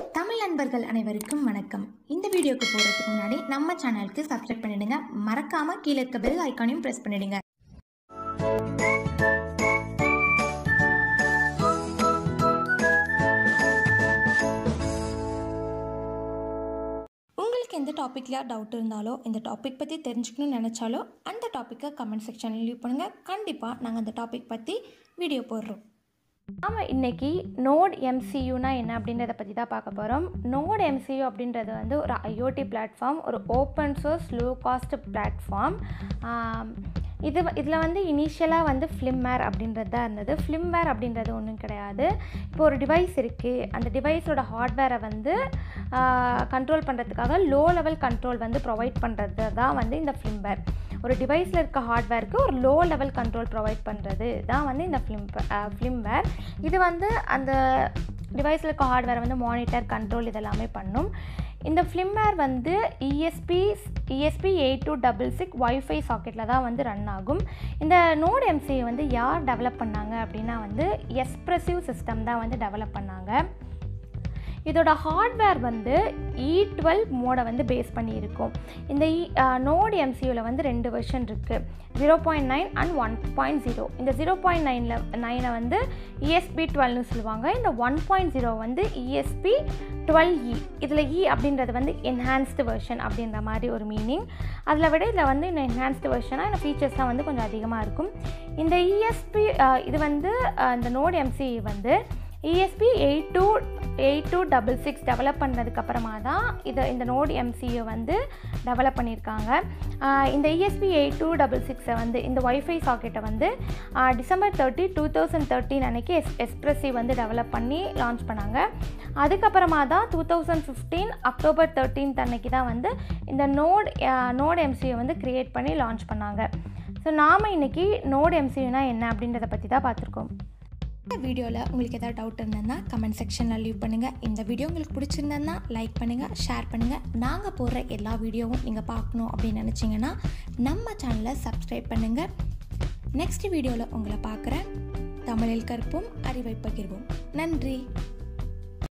தமிழ் நண்பர்கள் அனைவருக்கும் வணக்கம் இந்த வீடியோக்கு போகிறதுக்கு முன்னாடி நம்ம சேனலுக்கு சப்ஸ்கிரைப் பண்ணிடுங்க மறக்காம கீழே இருக்க பெல் ஐக்கானையும் ப்ரெஸ் பண்ணிடுங்க உங்களுக்கு எந்த டாப்பிக்கில் டவுட் இருந்தாலோ இந்த டாபிக் பற்றி தெரிஞ்சுக்கணும்னு நினச்சாலோ அந்த டாப்பிக்கை கமெண்ட் செக்ஷனில் லீவ் பண்ணுங்கள் கண்டிப்பாக நாங்கள் அந்த டாபிக் பற்றி வீடியோ போடுறோம் நாம் இன்னைக்கு நோட் எம்சியூனா என்ன அப்படின்றத பற்றி தான் பார்க்க போகிறோம் நோட் எம்சியூ அப்படின்றது வந்து ஒரு ஐஓடி பிளாட்ஃபார்ம் ஒரு open source low cost platform இது இதில் வந்து இனிஷியலாக வந்து ஃப்ளிம்மேர் அப்படின்றது தான் இருந்தது ஃப்ளிம்வேர் அப்படின்றது ஒன்றும் கிடையாது இப்போ ஒரு டிவைஸ் இருக்குது அந்த டிவைஸோட ஹார்ட்வேரை வந்து கண்ட்ரோல் பண்ணுறதுக்காக லோ லெவல் கண்ட்ரோல் வந்து ப்ரொவைட் பண்ணுறது தான் வந்து இந்த ஃப்ளிம்வேர் ஒரு டிவைஸில் இருக்க ஹார்ட்வேருக்கு ஒரு லோ லெவல் கண்ட்ரோல் ப்ரொவைட் பண்ணுறது தான் வந்து இந்த ஃபிலிம் ஃபிலிம்வேர் இது வந்து அந்த டிவைஸில் இருக்க ஹார்ட்வேரை வந்து மானிட்டர் கண்ட்ரோல் இதெல்லாமே பண்ணும் இந்த ஃபிலிம்வேர் வந்து ESP ESP eight two double six WiFi சாக்கெட்டில் தான் வந்து ரன் ஆகும் இந்த நோட் எம்சி வந்து யார் டெவலப் பண்ணாங்க அப்படின்னா வந்து எக்ஸ்ப்ரெசிவ் சிஸ்டம் தான் வந்து டெவலப் பண்ணாங்க இதோட ஹார்ட்வேர் வந்து இ டுவெல் மோடை வந்து பேஸ் பண்ணி இருக்கும் இந்த இ நோட் எம்சியூவில் வந்து ரெண்டு வெர்ஷன் இருக்குது zero point nine and one point zero இந்த ஜீரோ பாயிண்ட் நைனில் நைனை வந்து இஎஸ்பி டுவெல்னு சொல்லுவாங்க இந்த ஒன் பாயிண்ட் ஜீரோ வந்து இஎஸ்பி டுவெல் இ இதில் இ அப்படின்றது வந்து என்ஹான்ஸ்டு வெர்ஷன் அப்படின்ற மாதிரி ஒரு மீனிங் அதில் விட இதில் வந்து இந்த என்ஹான்ஸ்டு வெர்ஷனாக இந்த ஃபீச்சர்ஸ்லாம் வந்து கொஞ்சம் அதிகமாக இருக்கும் இந்த இஎஸ்பி இது வந்து இந்த நோட் எம்சி வந்து ESP eight two eight two double six develop பண்ணதுக்கப்புறமா தான் இதை இந்த நோட் எம்சியை வந்து டெவலப் பண்ணியிருக்காங்க இந்த இஎஸ்பி எயிட் டூ டபுள் சிக்ஸை வந்து இந்த ஒய்ஃபை சாக்கெட்டை வந்து December thirty two thousand thirteen அன்னைக்கு எஸ் எஸ்ப்ரெஸி வந்து டெவலப் பண்ணி லான்ச் பண்ணாங்க அதுக்கப்புறமா தான் two thousand fifteen October thirteenth அன்னைக்கு தான் வந்து இந்த நோட் நோட் எம்சியை வந்து க்ரியேட் பண்ணி லான்ச் பண்ணாங்க ஸோ நாம் இன்றைக்கி நோட் எம்சியூனா என்ன அப்படின்றத பற்றி தான் பார்த்துருக்கோம் இந்த வீடியோவில் உங்களுக்கு ஏதாவது டவுட் இருந்ததுன்னா கமெண்ட் செக்ஷனில் லீவ் பண்ணுங்கள் இந்த வீடியோ உங்களுக்கு பிடிச்சிருந்ததுன்னா லைக் பண்ணுங்கள் ஷேர் பண்ணுங்கள் நாங்கள் போடுற எல்லா வீடியோவும் நீங்கள் பார்க்கணும் அப்படின்னு நினச்சிங்கன்னா நம்ம சேனலை சப்ஸ்கிரைப் பண்ணுங்கள் நெக்ஸ்ட் வீடியோவில் உங்களை பார்க்குறேன் தமிழில் கற்போம் அறிவை பகிர்வோம் நன்றி